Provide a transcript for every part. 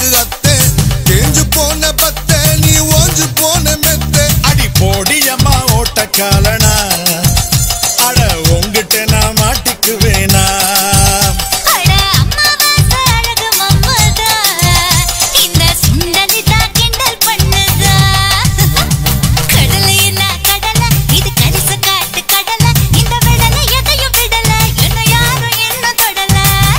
உனக்கு அத்தை தேஞ்சு போன பத்தை நீ ஓஞ்சு போன மெத்தை அடி போடியம்மா ஓட்டக்காலனா அட உங்கிட்ட நான் மாட்டிக்குவேனா அட அம்மாவாசை அழகு மம்மதா இந்த சுண்டலி தான் கிண்டல் பண்ணுதா கடலை என்ன கடலை இது கரிச காட்டு கடலை இந்த விடலை எதையும் விடல என்ன யாரும் என்ன தொடல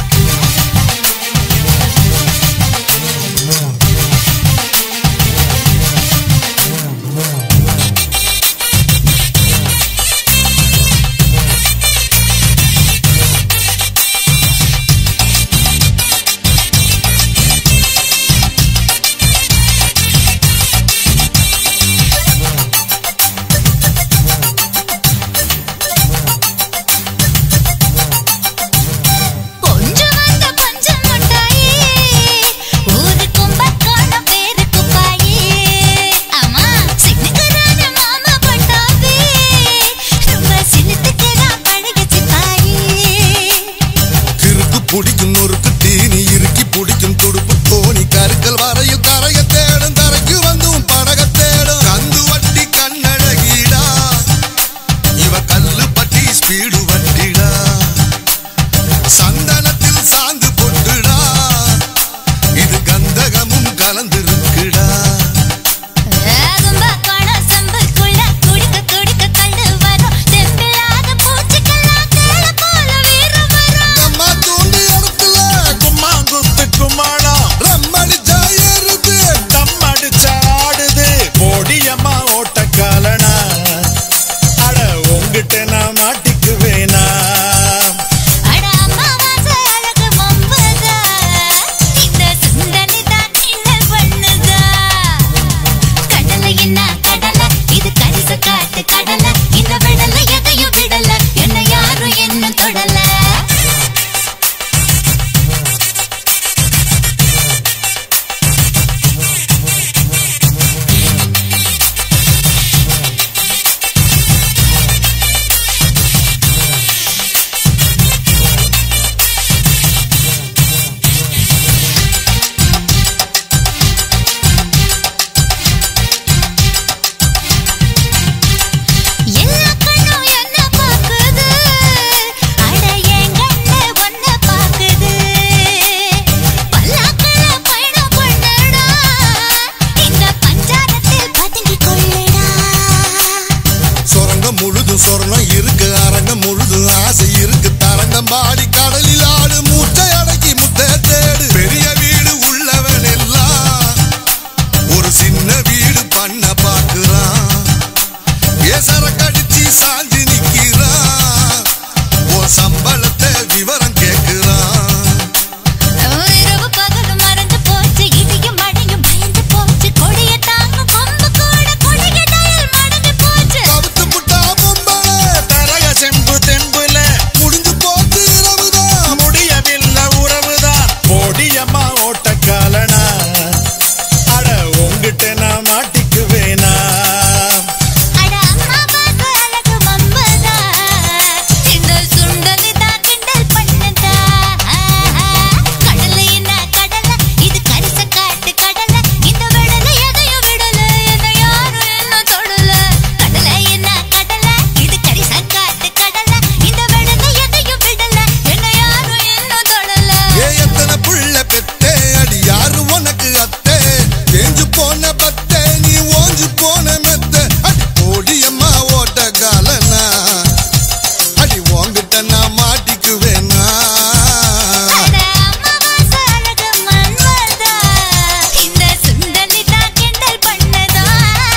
கொஞ்சம் வந்த பஞ்சம் முட்டாயே ஊரு கும்பக்கான பேரு குப்பாயே அம்மா சின்னக்கரான மாமா பட்டாவே ரொம்ப சின்னத்துக்குதான் பழகுச்சு தாயே கிறுக்கு பிடிக்கும் நொறுக்கு தீனி இறுக்கி பிடிக்கும் துடுப்பு தோணி கருக்கல் வரையும் கரைய தேடும் தரைக்கு வந்தும் படக தேடும் கந்து வட்டி கண்ணழகிடா இவ கல்லு பட்டி ஸ்பீடு வட்டிடா சந்தனத்தில் சாந்து பொட்டுடா இது கந்தகமும் கலந்திருக்குடா கும்பக்கான செம்புக்குள்ள குடிக்க குடிக்க கண்டு வரும் தெம்பில்லாத பூச்சிக்கெல்லாம் தேள போல வீரம் வரும் நம்ம தூண்டு இடத்துல கும்மாங்குத்து கும்மாளம் ரம்மடிச்சா ஏறுது தம் அடிச்ச ஆடுது போடியம்மா ஓட்டக்காலனா அட உங்கிட்ட நான் மாட்டிக்குவேனா அட அம்மாவாசை அழகு மம்பதா இந்த சுண்டலி தான் கிண்டல் பண்ணுதா கடலை என்ன கடலை இது கரிச காட்டு கடலை இந்த விடலை எதையும் விடல என்ன யாரும் என்ன தொடல எல்லா கண்ணும் என்ன பாக்குது அட என் கண்ணு ஒன்ன பாக்குது பல்லாக்குல பயணம் பண்ணடா இந்த பஞ்சாரத்தில் பதுங்கி கொள்ளடா சொரங்கம் முழுதும் சொர்ணம் இருக்கு அரங்கம் முழுதும் ஆசை இருக்கு தரங்கம் பாடி கடலில் ஆடு மூட்டை அடக்கி முட்டை தேடு பெரிய வீடு உள்ளவன் எல்லாம் ஒரு சின்ன வீடு பண்ண பாக்குறான் ஏசர கடிச்சு சாஞ்சு நிக்கிறான் ஓ சம்பளத்தை விவரம் கேக்குறான் இரவு பகலும் மறந்து போச்சு இடியும் மழையும் பயந்து போச்சு கொடிய தாங்கும் கொம்பு கூட கொடிய டயல் மடங்கி போச்சு கவுத்து புட்டா பொம்பளை தரக செம்பு தெம்புல முடிஞ்சு போச்சு இரவுதான் முடியவில்லை உறவுதான் போடியம்மா ஓட்டக்காலனா அட உங்கிட்ட நான் மாட்டிக்குவேனா அட அம்மாவாசை அழகு மம்பதா இந்த சுண்டலி தான் கிண்டல் பண்ணுதா கடலை என்ன கடலை இது கரிச காட்டு கடலை இந்த விடலை எதையும் விடல என்ன யாரும் என்ன தொடல கடலை என்ன கடலை இது கரிச காட்டு கடலை இந்த விடலை எதையும் விடல என்ன யாரும் என்ன தொடல ஏ எத்தனை புள்ள பெத்தே அடி யாரு உனக்கு அத்தை தேஞ்சு போன பத்தை நீ ஓஞ்சு போன மெத்த அடி போடியம்மா ஓட்ட காலனா அடி உன்கிட்ட நான் மாட்டிக்குவேனா அட அம்மாவாசை அழகு மன்மதா இந்த சுண்டலி தான் கிண்டல் பண்ணதா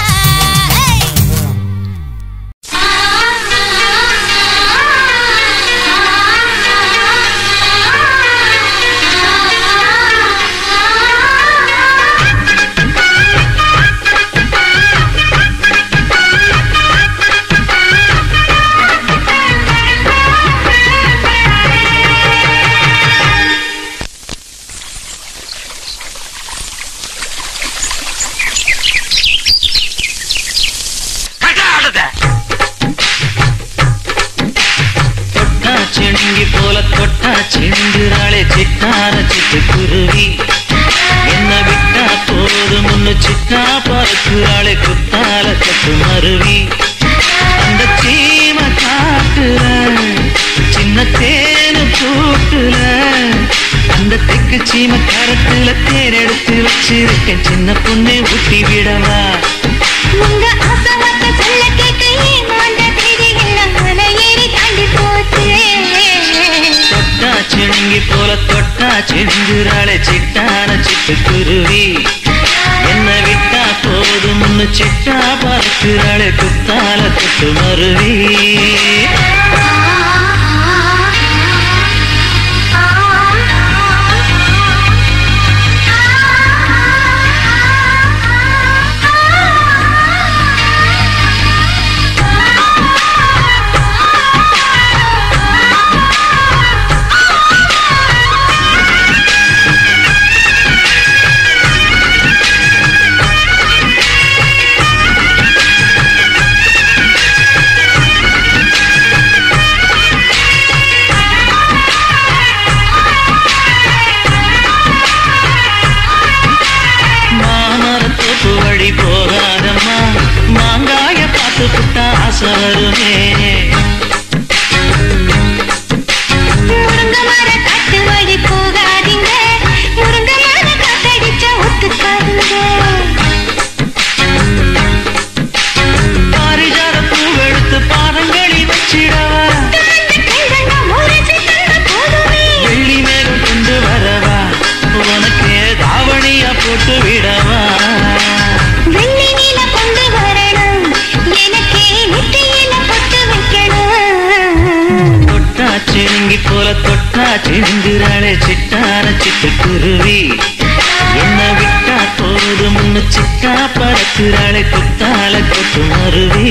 தொட்டா செணுங்கி போல தொட்டா செண்டுறாளே சித்தார சிட்டு குருவி என்ன சிட்டா பறக்குறாளே குத்தால கட்டு மருவி அந்த சீம காட்டுல சின்ன தேனு கூட்டுல அந்த தெக்கு சீம கரத்துல தேன் எடுத்து வச்சிருக்கேன் சின்ன பொண்ணு ஊட்டி விடவா உங்க ஆசை வார்த்தை சொல்ல கேட்க ஏமாந்த தேதி எல்லாம் மலை ஏறி தாண்டி போச்சு தொட்டா சிணுங்கி போல தொட்டா சிணுங்குறாளே சிட்டான சிட்டுக்குருவி என்ன விட்டா போதும் முன்னு சிட்டா பறக்குறாளே குத்தால குத்து மருவி மாமரத்தோப்பு வழி போகாதம்மா மாங்காய பார்த்து புட்டா ஆசை வருமே முருங்க மர காட்டு வழி போகாதீங்க முருங்க மர காத்தடிச்ச ஒத்துக்காதுங்க பாரிஜாத பூவெடுத்து பாதங்களில் வச்சிடவா வெள்ளி மேகம் கொண்டு வரவா உனக்கு தாவணியா போட்டு விடவா வெள்ளி நீல கொண்டு வரணும் எனக்கே நெத்தியில பொட்டு வைக்கணும் தொட்டா சிணுங்கி போல தொட்டா சிணுங்குறாளே சிட்டான சிட்டுக்குருவி என்ன விட்டா போதும் முன்னு சிட்டா பறக்குறாளே குத்தால கொட்டு மருவி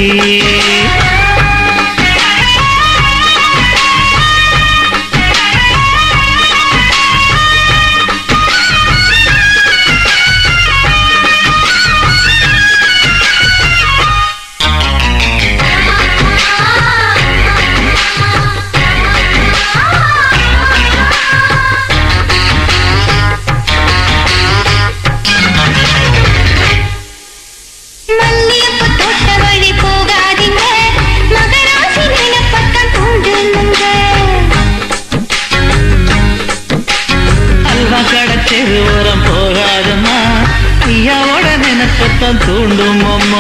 மல்லியப்பூ தோட்ட வழி போகாதீங்க மகராசி நிலப்பட்டம் தூண்டுங்க அல்வா கடத்தே ஓரம் போகாதம்மா ஐயாவோட நினைப்பத்தான் தூண்டும் அம்மா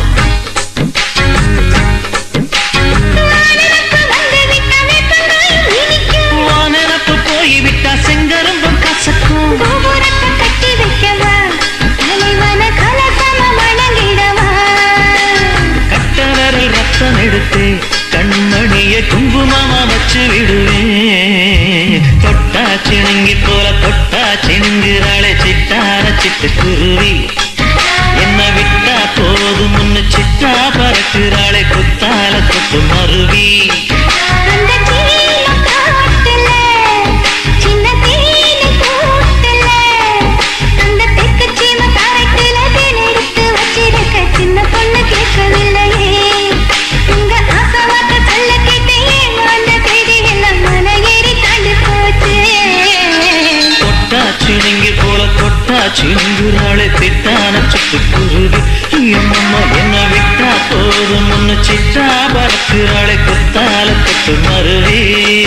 வந்து விட்ட வேப்பங்காய் இனிக்கும் உன் நினப்பு போய்விட்டா செங்கரும்பும் கசக்கும் கோபுரத்தை கட்டி வைக்கவா தலைவன கலசம வணங்கிடவா கட்ட விரல் ரத்தம் எடுத்து கண்மணிய குங்குமமா வச்சு விடுவேன் தொட்டா சிணுங்கி போல தொட்டா சிணுங்குறாளே சிட்டார சிட்டு குருவி என்ன விட்டா போதும் முன்னு சிட்டா பறக்குறாளே குத்தால கொட்டு மருவி அந்த சீல காட்டுல சின்ன தேனி கூட்டுல அந்த தெற்கு சீம காரைக்குல தேன் எடுத்து வச்சிருக்க சின்ன பொண்ணு கேட்கவில்லையே உங்க ஆசை வார்த்தை சொல்ல கேட்டேன் அந்த தேதி எல்லாம் மலை ஏறி தாண்டி போச்சு தொட்டா சிணுங்கி போல தொட்டா சிணுங்குறாளே திட்டான சிட்டுக்குருவி அம்மம்மா என்ன விட்டா போதும் முன்னு சிட்டா பறக்குறாளே குத்தால கொட்டு மருவி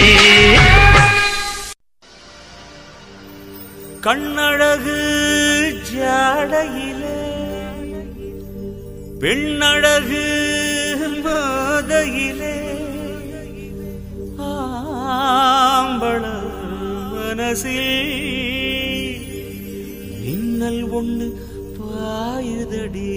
கண்ணழகு ஜாடையிலே பெண்ணழகு மாதையிலே ஆம்பள மனசில் மின்னல் ஒண்ணு பாயுதடி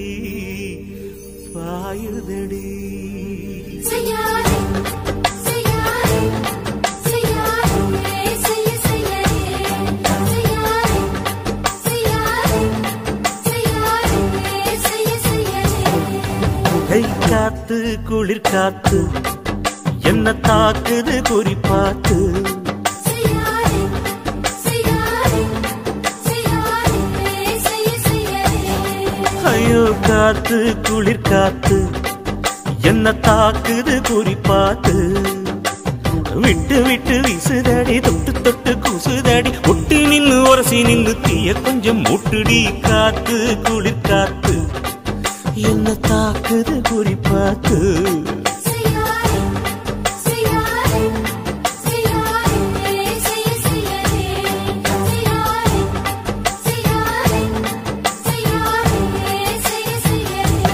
பாயுதடி செய்யாதே செய்யாதே செய்யாதே செய்ய செய்யாதே செய்யாதே செய்யாதே செய்யாதே செய்ய செய்யாதே கை காத்து குளிர் காத்து என்ன தாக்குது குறி பார்த்து செய்யாதே செய்யாதே செய்யாதே செய்ய செய்யாதே ஐயோ காத்து குளிர் காத்து என்ன தாக்குது குறி பார்த்து விட்டு விட்டு வீசுதடி தொட்டு தொட்டு கூசுதடி ஒட்டி நின்னு உரசி நின்னு தீய கொஞ்சம் முட்டுடி காத்து குளிர் காத்து என்ன தாக்குது குறி பார்த்து செய்யாரே செய்யாரே செய்யாரே செய்ய செய்யாரே செய்யாரே செய்யாரே செய்யாரே செய்ய செய்யாரே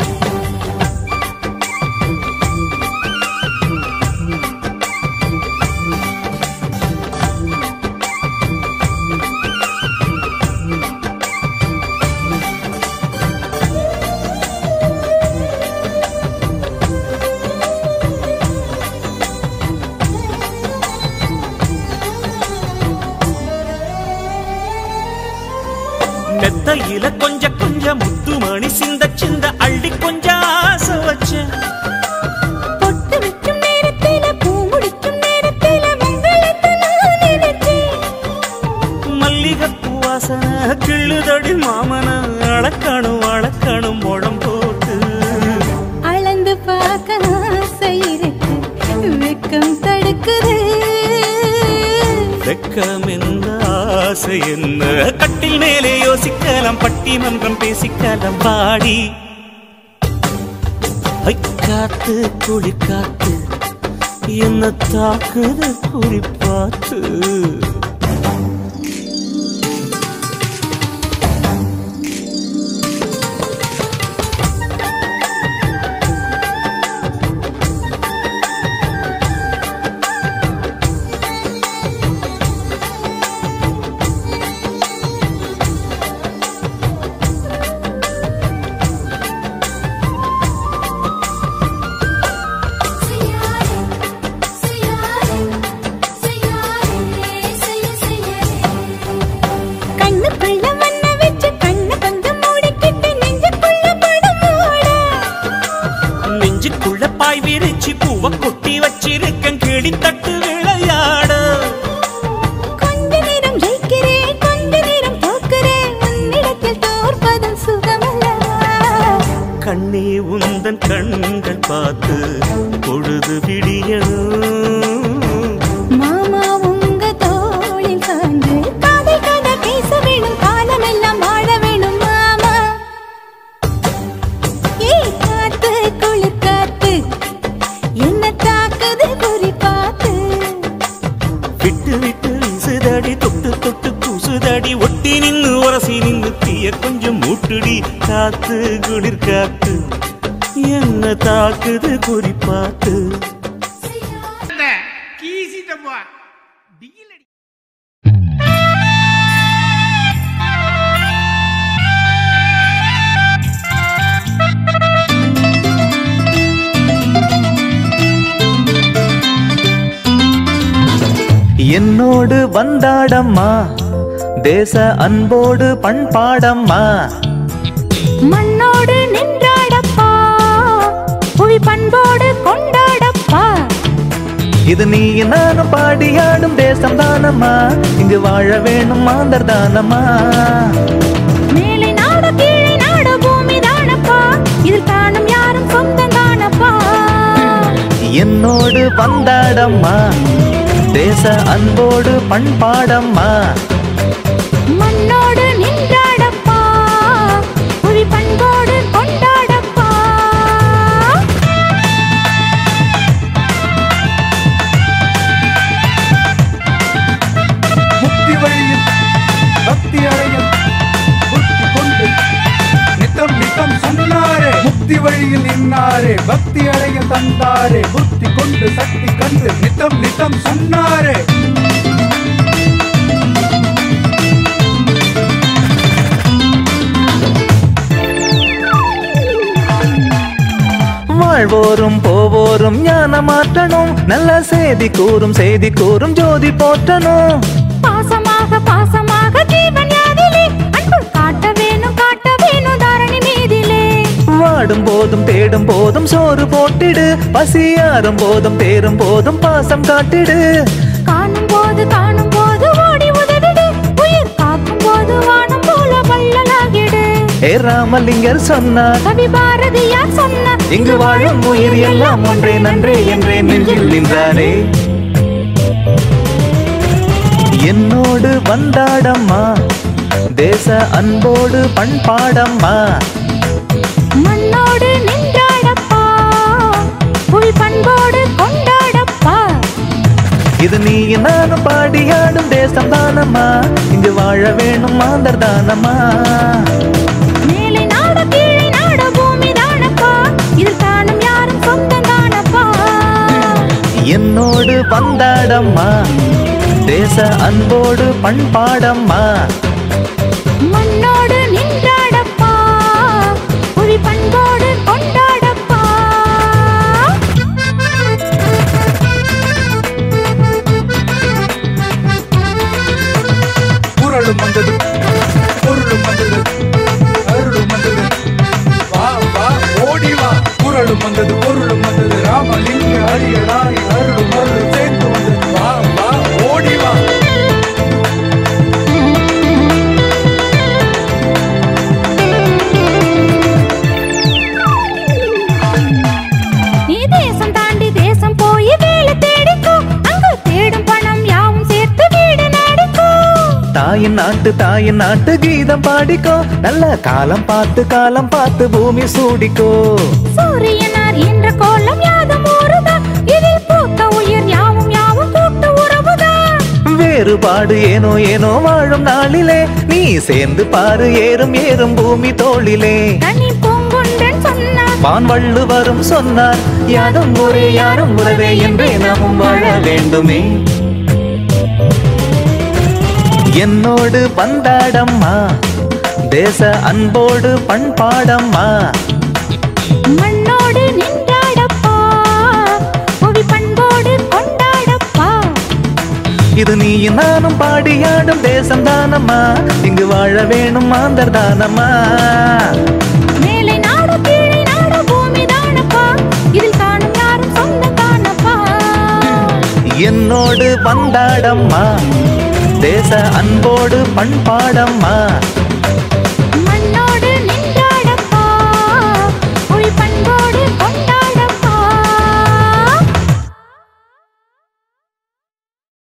மெத்தையில கொஞ்ச கொஞ்ச முத்துமணி சிந்த சிந்த அள்ளி கொஞ்ச ஆசை வச்சேன் பொட்டு வைக்கும் நேரத்தில பூ முடிக்கும் நேரத்தில உங்களுக்கு நான் நினைச்சேன் மல்லிகைப்பூ வாசனை கிள்ளுதடி மாமன அளக்கணும் அளக்கணும் முழம் போட்டு அளந்து பார்க்க ஆசை இருக்கு வெக்கம் தடுக்குது வெக்கம் என்ன ஆசை என்ன கட்டில் மேலே யோசிக்கலாம் பட்டிமன்றம் பேசிக்கலாம் பாடி ஐ, காத்து குளி காத்து என்ன தாக்குது குறி பார்த்து செய்யாரே செய்யாரே செய்யாரே செய்ய செய்யாரே கண்ணுக்குள்ள வண்ண வச்சு கண்ணு கொஞ்சம் மூடிக்கிட்டு நெஞ்சுக்குள்ள படம் மூட நெஞ்சுக்குள்ள பாய் விரிச்சு பூவ கொட்டி வச்சிருக்கேன் கிளி தட்டு விளையாட கொஞ்ச நேரம் ஜெயிக்கிறேன் கொஞ்ச நேரம் தோக்குறேன் உன்னிடத்தில் தோற்பதும் சுகமல்லவா கண்ணே உந்தன் கண்கள் பார்த்து பொழுது விடியணும் மாமா உங்க தோளில் சார்ந்து காதல் கதை பேச வேணும் காலமெல்லாம் வாழ வேணும் மாமா ஏய் காத்து குளிர் காத்து என்ன தாக்குது குறி பார்த்து விட்டு விட்டு வீசுதடி தொட்டு தொட்டு கூசுதடி ஒட்டி நின்னு உரசி நின்னு தீய கொஞ்சம் மூட்டுடி காத்து குளிர் காத்து என்ன தாக்குது குறி பார்த்து என்னோடு வந்தாடம்மா தேச அன்போடு பண்பாடம்மா மண்ணோடு நின்றாடப்பா புவி பண்போடு கொண்டாடப்பா இது நீ நானும் பாடியாடும் தேசம் தானம்மா இங்கு வாழ வேணும் மாந்தர் தானம்மா மேலை நாடு கீழே நாடு பூமி தானப்பா இதில் காணும் யாரும் சொந்தம் தானப்பா என்னோடு வந்தாடம்மா தேச அன்போடு பண்பாடம்மா மண்ணோடு நின்றாடப்பா புவி பண்போடு கொண்டாடப்பா முக்தி வழியில் பக்தி அடையும் புத்தி கொண்டு நித்தம் நித்தம் சொன்னாரே முக்தி வழியில் நின்னாரே பக்தி அடைய தந்தாரே புத்தி கொண்டு சக்தி கண்டு நித்தம் நித்தம் சொன்னாரே வாழ்வோரும் போவோரும் ஞான மாற்றணும் நல்ல செய்தி கூறும் செய்தி கூறும் ஜோதி போற்றணும் பாசமாக பாசமாக ஜீவன் யாதிலே அன்பு காட்ட வேணும் காட்ட வேணும் தாரணி மீதிலே வாடும் போதும் தேடும் போதும் சோறு போட்டிடு பசியாறும் போதும் தேரும் போதும் பாசம் காட்டிடு காணும் போது காணும் போது ஓடி உதவிடு உயிர் காக்கும் போது வானம் போல வள்ளலாகிடு ஏ ராமலிங்கர் சொன்னார் கவி பாரதியார் சொன்ன இங்கு வாழும் உயிர் எல்லாம் ஒன்றே நன்றே என்றே நெஞ்சில் நின்றாரே என்னோடு வந்தாடம்மா தேச அன்போடு பண்பாடம்மா மண்ணோடு நின்றாடப்பா புல் பண்போடு கொண்டாடப்பா இது நீ நானும் பாடியாடும் தேசம் தானம்மா இங்கு வாழ வேணும் மாந்தர் தானம்மா மேலை நாடு கீழே நாடு பூமி தானப்பா இதில் காணும் யாரும் சொந்தம் தானப்பா என்னோடு வந்தாடம்மா தேச அன்போடு பண்பாடம்மா மண்ணோடு நின்றாடப்பா புவி பண்போடு கொண்டாடப்பா குரலும் வந்தது பொருளும் வந்தது அருளும் வந்தது வா வா ஓடி வா குரலும் வந்தது பொருளும் வந்தது ராமலிங்க அரியலாரி அருளும் அருளும் சேர்ந்து வந்தது வா வா ஓடி வா நீ தேசம் தாண்டி தேசம் போய் வேலை தேடிக்கோ அங்கு தேடும் பணம் யாவும் சேர்த்து வீடு நாடிக்கோ தாயின் நாட்டு தாயின் நாட்டு கீதம் பாடிக்கோ நல்ல காலம் பார்த்து காலம் பார்த்து பூமி சூடிக்கோ சூரியனார் என்ற கோலம் யாதும் ஊறுதான் இதில் பூத்த உயிர் யாவும் யாவும் கூட்டு உறவுதான் வேறுபாடு ஏனோ ஏனோ வாழும் நாளிலே நீ சேர்ந்து பாரு ஏறும் ஏறும் பூமி தோளிலே கனி பூங்குன்றன் சொன்னார் வான் வள்ளுவரும் சொன்னார் யாரும் ஒரே யாரும் உறவே என்றே நாமும் வாழ வேண்டுமே என்னோடு வந்தாடம்மா தேச அன்போடு பண்பாடம்மா மண்ணோடு நின்றாடப்பா புவி பண்போடு கொண்டாடப்பா இது நீ நானும் பாடியாடும் தேசம் தானம்மா இங்கு வாழ வேணும் மாந்தர் தானம்மா மேலை நாடு கீழே நாடு பூமி தானப்பா இதில் காணும் யாரும் சொந்தம் தானப்பா என்னோடு வந்தாடம்மா தேச அன்போடு பண்பாடம்மா